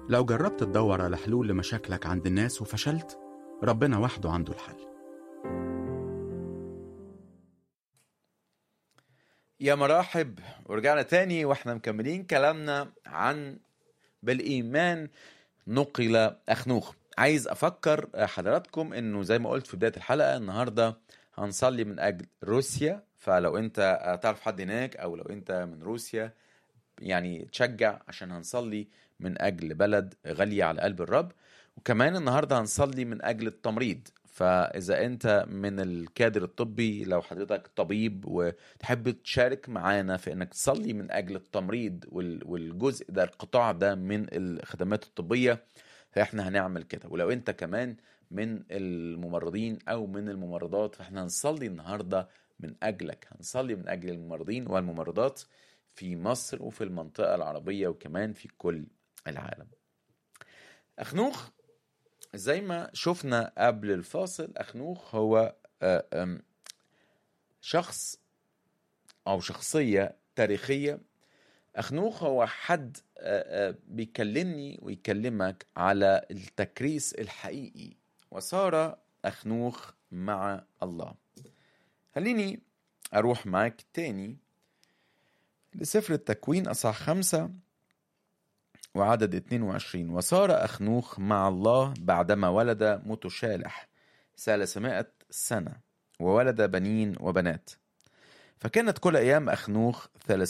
لو جربت تدور على حلول لمشاكلك عند الناس وفشلت ربنا وحده عنده الحل يا مراحب ورجعنا تاني واحنا مكملين كلامنا عن بالإيمان نقل أخنوخ عايز أفكر حضراتكم إنه زي ما قلت في بداية الحلقة النهاردة هنصلي من أجل روسيا فلو أنت تعرف حد هناك أو لو أنت من روسيا يعني تشجع عشان هنصلي من أجل بلد غالية على قلب الرب وكمان النهاردة هنصلي من أجل التمريض فإذا أنت من الكادر الطبي لو حضرتك طبيب وتحب تشارك معانا في أنك تصلي من أجل التمريض وال- والجزء ده القطاع ده من الخدمات الطبية فإحنا هنعمل كده ولو أنت كمان من الممرضين أو من الممرضات فإحنا هنصلي النهاردة من أجلك هنصلي من أجل الممرضين والممرضات في مصر وفي المنطقة العربية وكمان في كل العالم أخنوخ زي ما شفنا قبل الفاصل أخنوخ هو آه، آم، شخص أو شخصية تاريخية أخنوخ هو حد آه، آه، بيكلمني ويكلمك على التكريس الحقيقي وصار أخنوخ مع الله خليني أروح معاك تاني لسفر التكوين أصح خمسة وعدد 22 وصار أخنوخ مع الله بعدما ولد متشالح ثلاثمائة سنة وولد بنين وبنات فكانت كل أيام أخنوخ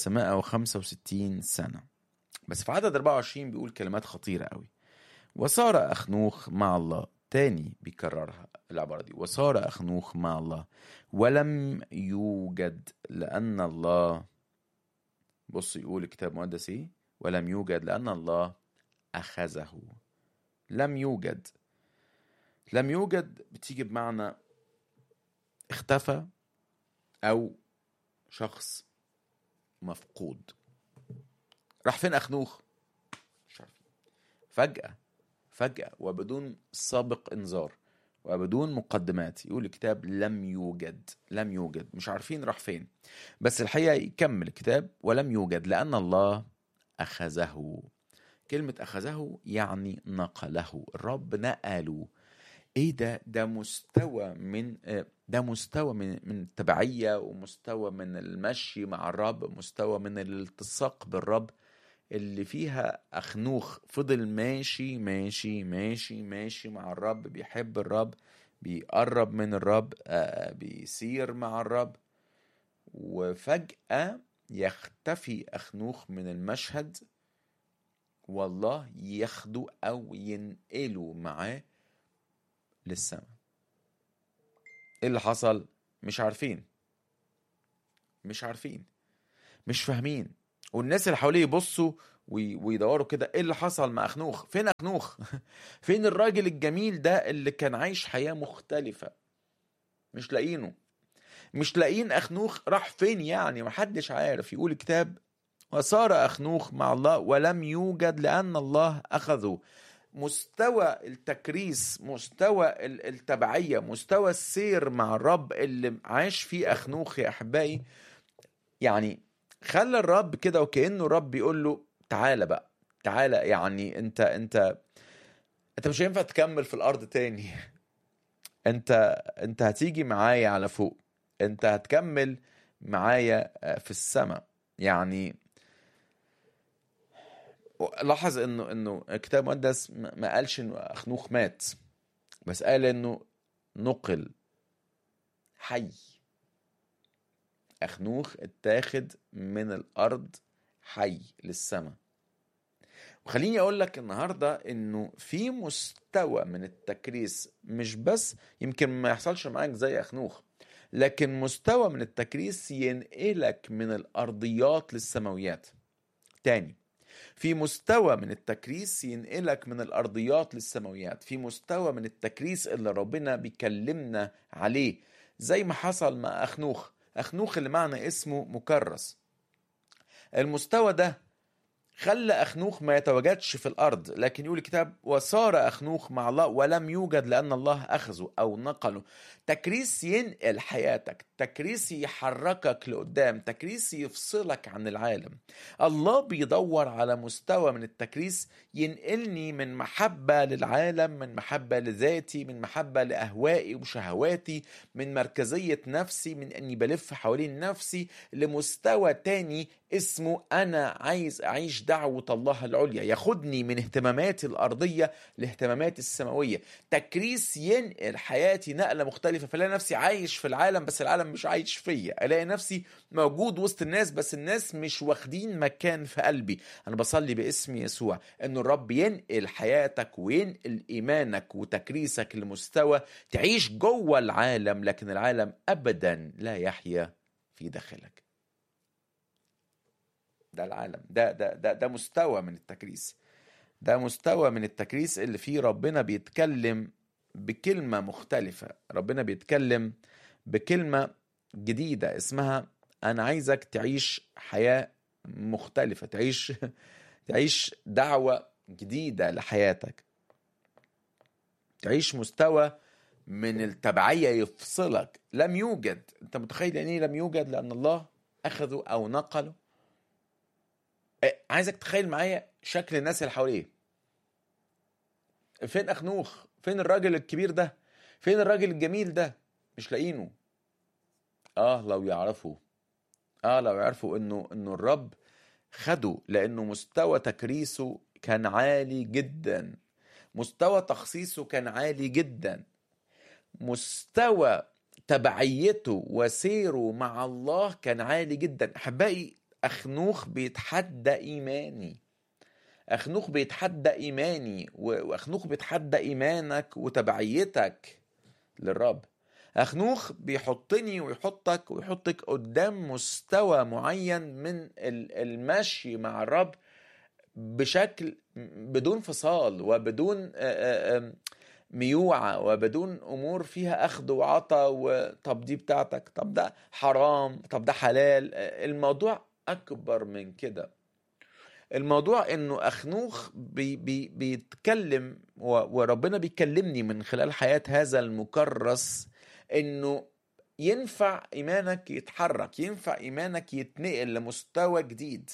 365 سنة بس في عدد 24 بيقول كلمات خطيرة قوي وصار أخنوخ مع الله تاني بيكررها العبارة دي وصار أخنوخ مع الله ولم يوجد لأن الله بص يقول الكتاب المقدس ايه ولم يوجد لأن الله أخذه لم يوجد لم يوجد بتيجي بمعنى اختفى أو شخص مفقود راح فين أخنوخ مش عارف فجأة فجأة وبدون سابق إنذار وبدون مقدمات يقول الكتاب لم يوجد لم يوجد مش عارفين راح فين بس الحقيقة يكمل الكتاب ولم يوجد لأن الله أخذه كلمة أخذه يعني نقله الرب نقله ايه ده ده مستوى من آه، ده مستوى من من التبعية ومستوى من المشي مع الرب مستوى من الالتصاق بالرب اللي فيها أخنوخ فضل ماشي ماشي ماشي ماشي مع الرب بيحب الرب بيقرب من الرب آه، بيسير مع الرب وفجأة يختفي أخنوخ من المشهد والله ياخده أو ينقله معاه للسماء ايه اللي حصل مش عارفين مش عارفين مش فاهمين والناس اللي حواليه يبصوا وي- ويدوروا كده ايه اللي حصل مع اخنوخ فين اخنوخ فين الراجل الجميل ده اللي كان عايش حياة مختلفة مش لاقينه مش لاقيين اخنوخ راح فين يعني محدش عارف يقول الكتاب وصار اخنوخ مع الله ولم يوجد لان الله اخذه مستوى التكريس مستوى ال- التبعية مستوى السير مع الرب اللي عاش فيه أخنوخ يا أحبائي يعني خلى الرب كده وكأنه الرب بيقول له تعالى بقى تعالى يعني انت انت انت مش هينفع تكمل في الارض تاني انت انت هتيجي معايا على فوق انت هتكمل معايا في السماء يعني لاحظ انه انه الكتاب المقدس ما ما قالش انه اخنوخ مات بس قال انه نقل حي اخنوخ اتاخد من الارض حي للسماء وخليني اقول لك النهارده انه في مستوى من التكريس مش بس يمكن ما يحصلش معاك زي اخنوخ لكن مستوى من التكريس ينقلك من الارضيات للسماويات تاني في مستوى من التكريس ينقلك من الارضيات للسماويات في مستوى من التكريس اللي ربنا بيكلمنا عليه زي ما حصل مع اخنوخ اخنوخ اللي معنى اسمه مكرس المستوى ده خلى أخنوخ ما يتواجدش في الأرض لكن يقول الكتاب وصار أخنوخ مع الله ولم يوجد لأن الله أخذه أو نقله تكريس ينقل حياتك تكريس يحركك لقدام تكريس يفصلك عن العالم الله بيدور على مستوى من التكريس ينقلني من محبة للعالم من محبة لذاتي من محبة لأهوائي وشهواتي من مركزية نفسي من أني بلف حوالين نفسي لمستوى تاني اسمه أنا عايز أعيش دعوة الله العليا ياخدني من اهتماماتي الأرضية لاهتماماتي السماوية تكريس ينقل حياتي نقلة مختلفة فلاقي نفسي عايش في العالم بس العالم مش عايش فيا ألاقي نفسي موجود وسط الناس بس الناس مش واخدين مكان في قلبي أنا بصلي باسم يسوع إنه الرب ينقل حياتك وينقل إيمانك وتكريسك لمستوى تعيش جوه العالم لكن العالم أبدا لا يحيا في داخلك ده العالم ده ده ده ده مستوى من التكريس ده مستوى من التكريس اللي فيه ربنا بيتكلم بكلمة مختلفة ربنا بيتكلم بكلمة جديدة اسمها أنا عايزك تعيش حياة مختلفة تعيش تعيش دعوة جديدة لحياتك تعيش مستوى من التبعية يفصلك لم يوجد أنت متخيل يعني إيه لم يوجد لأن الله أخذه أو نقله عايزك تخيل معايا شكل الناس اللي حواليه فين اخنوخ فين الراجل الكبير ده فين الراجل الجميل ده مش لاقينه اه لو يعرفوا اه لو يعرفوا انه انه الرب خده لانه مستوى تكريسه كان عالي جدا مستوى تخصيصه كان عالي جدا مستوى تبعيته وسيره مع الله كان عالي جدا احبائي اخنوخ بيتحدى ايماني اخنوخ بيتحدى ايماني واخنوخ بيتحدى ايمانك وتبعيتك للرب اخنوخ بيحطني ويحطك ويحطك قدام مستوى معين من المشي مع الرب بشكل بدون فصال وبدون ميوعة وبدون أمور فيها أخذ وعطا وطب دي بتاعتك طب ده حرام طب ده حلال الموضوع أكبر من كده الموضوع انه اخنوخ بي بي بيتكلم وربنا بيكلمني من خلال حياة هذا المكرس انه ينفع ايمانك يتحرك ينفع ايمانك يتنقل لمستوى جديد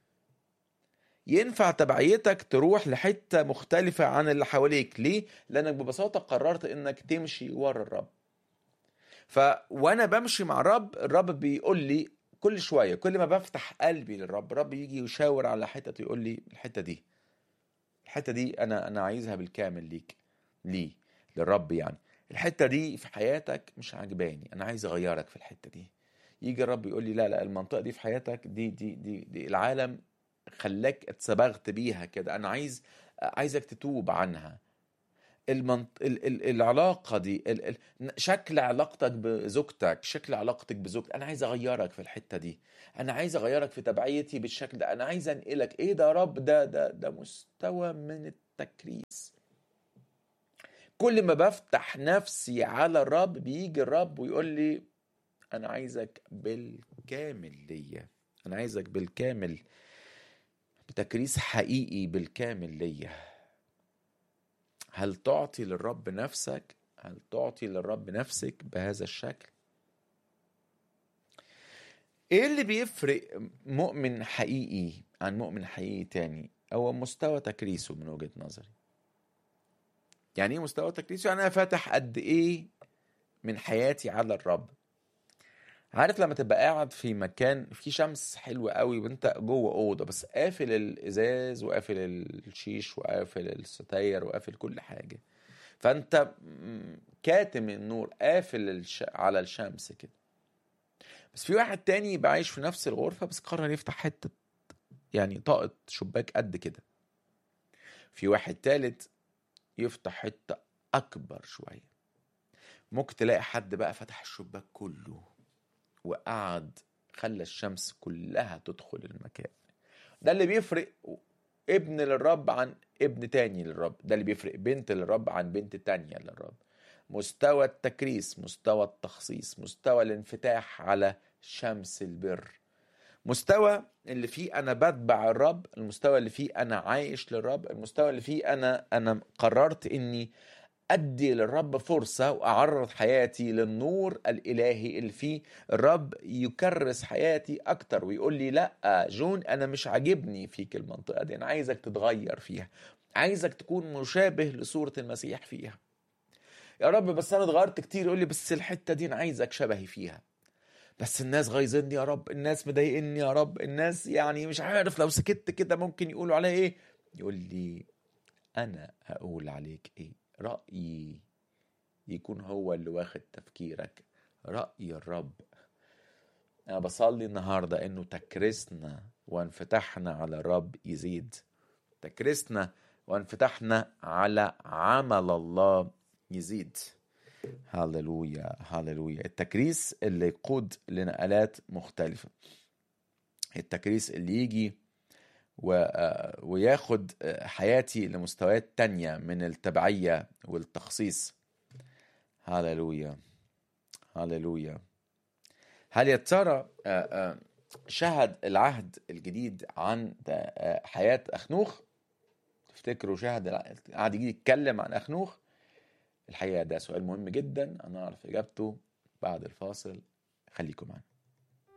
ينفع تبعيتك تروح لحتة مختلفة عن اللي حواليك ليه؟ لأنك ببساطة قررت إنك تمشي ورا الرب ف وانا بمشي مع الرب الرب بيقول لي كل شويه كل ما بفتح قلبي للرب الرب يجي يشاور على حتت يقول لي الحته دي الحته دي انا انا عايزها بالكامل ليك ليه للرب يعني الحته دي في حياتك مش عجباني انا عايز اغيرك في الحته دي يجي الرب يقول لي لا لا المنطقه دي في حياتك دي دي دي, دي العالم خلاك اتسبغت بيها كده انا عايز عايزك تتوب عنها المنط... ال... ال... العلاقة دي ال... ال... شكل علاقتك بزوجتك شكل علاقتك بزوجتك أنا عايز أغيرك في الحتة دي أنا عايز أغيرك في تبعيتي بالشكل ده أنا عايز أنقلك إيه ده يا رب ده ده ده مستوى من التكريس كل ما بفتح نفسي على الرب بيجي الرب ويقول لي أنا عايزك بالكامل ليا أنا عايزك بالكامل بتكريس حقيقي بالكامل ليا هل تعطي للرب نفسك هل تعطي للرب نفسك بهذا الشكل ايه اللي بيفرق مؤمن حقيقي عن مؤمن حقيقي تاني هو مستوى تكريسه من وجهة نظري يعني ايه مستوى تكريسه يعني انا فاتح قد ايه من حياتي على الرب عارف لما تبقى قاعد في مكان فيه شمس حلوة قوي وانت جوه اوضه بس قافل الازاز وقافل الشيش وقافل الستاير وقافل كل حاجه فانت كاتم النور قافل الش... على الشمس كده بس في واحد تاني يبقى عايش في نفس الغرفه بس قرر يفتح حته يعني طاقه شباك قد كده في واحد تالت يفتح حته اكبر شويه ممكن تلاقي حد بقى فتح الشباك كله وقعد خلى الشمس كلها تدخل المكان ده اللي بيفرق ابن للرب عن ابن تاني للرب ده اللي بيفرق بنت للرب عن بنت تانية للرب مستوى التكريس مستوى التخصيص مستوى الانفتاح على شمس البر مستوى اللي فيه انا بتبع الرب المستوى اللي فيه انا عايش للرب المستوى اللي فيه انا انا قررت اني ادي للرب فرصه واعرض حياتي للنور الالهي اللي فيه الرب يكرس حياتي اكتر ويقول لي لا جون انا مش عاجبني فيك المنطقه دي انا عايزك تتغير فيها عايزك تكون مشابه لصوره المسيح فيها يا رب بس انا اتغيرت كتير يقول لي بس الحته دي انا عايزك شبهي فيها بس الناس غايظني يا رب الناس مضايقني يا رب الناس يعني مش عارف لو سكت كده ممكن يقولوا عليا ايه يقول لي انا هقول عليك ايه رايي يكون هو اللي واخد تفكيرك راي الرب انا بصلي النهارده انه تكرسنا وانفتحنا على الرب يزيد تكرسنا وانفتحنا على عمل الله يزيد هللويا هللويا التكريس اللي يقود لنقلات مختلفة التكريس اللي يجي و... وياخد حياتي لمستويات تانية من التبعية والتخصيص هللويا هللويا هل يا ترى شهد العهد الجديد عن حياة أخنوخ تفتكروا شهد العهد الجديد يتكلم عن أخنوخ الحقيقة ده سؤال مهم جدا أنا أعرف إجابته بعد الفاصل خليكم معنا